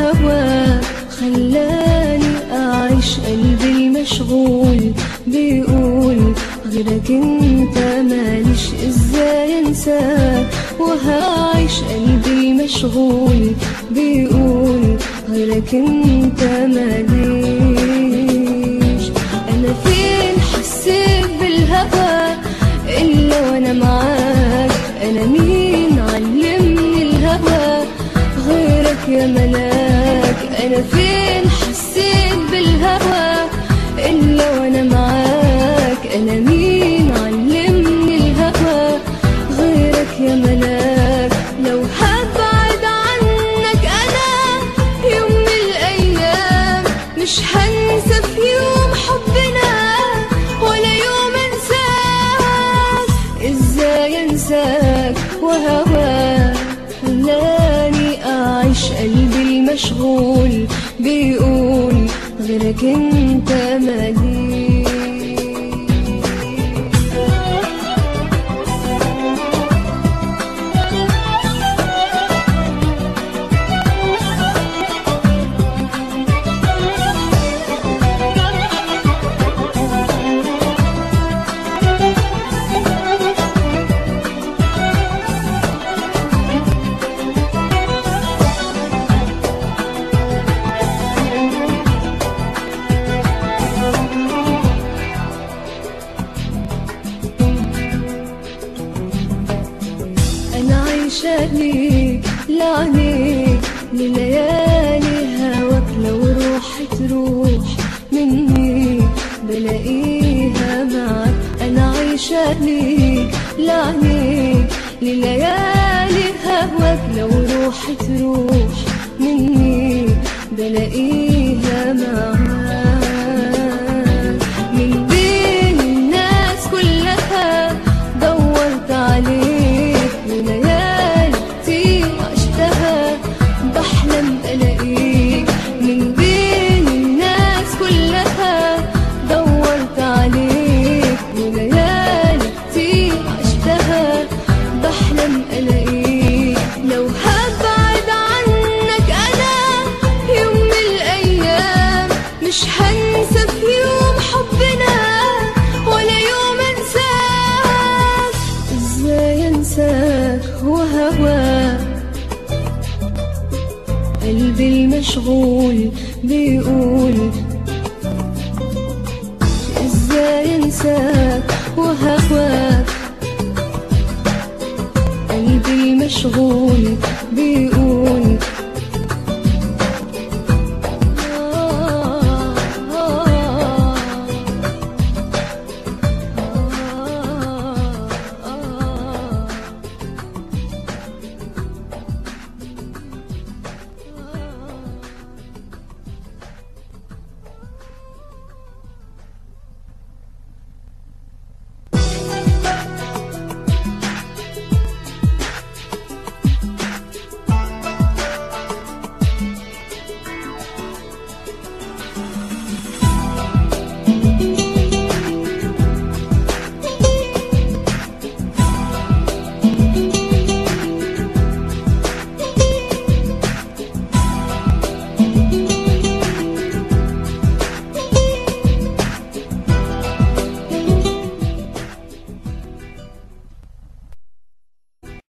وهواك خلاني أعيش قلبي المشغول بيقول غيرك انت ماليش ازاي انساك وهعيش قلبي المشغول بيقول غيرك انت ماليش انا فين حسيت بالهوى الا وانا معاك انا مين علمني الهوى غيرك يا ملاك انا فين حسيت بالهوى الا وانا معاك انا مين علمني الهوى غيرك يا ملاك لو هبعد عنك انا يوم من الايام مش هنسى في يوم حبنا ولا يوم انساك ازاي انساك وهواك خلاني اعيش قلبي المشغول بيقول غيرك انت مالي أنا عايشة ليك لعنيك لليالي هواك لو روحي تروح مني بلاقيها معك أنا عايشة ليك لعنيك لليالي هواك لو روحي تروح مني بلاقيها معك من بين الناس كلها دورت عليك وليالي كتير عشتها بحلم الاقيك من بين الناس كلها دورت عليك وليالي كتير عشتها بحلم الاقيك لو هبعد عنك انا يوم من الايام مش هنسى في يوم حبنا ولا يوم انساك ازاي انساك وهواك قلبي المشغول بيقول ازاي انساك وهواك قلبي المشغول بيقول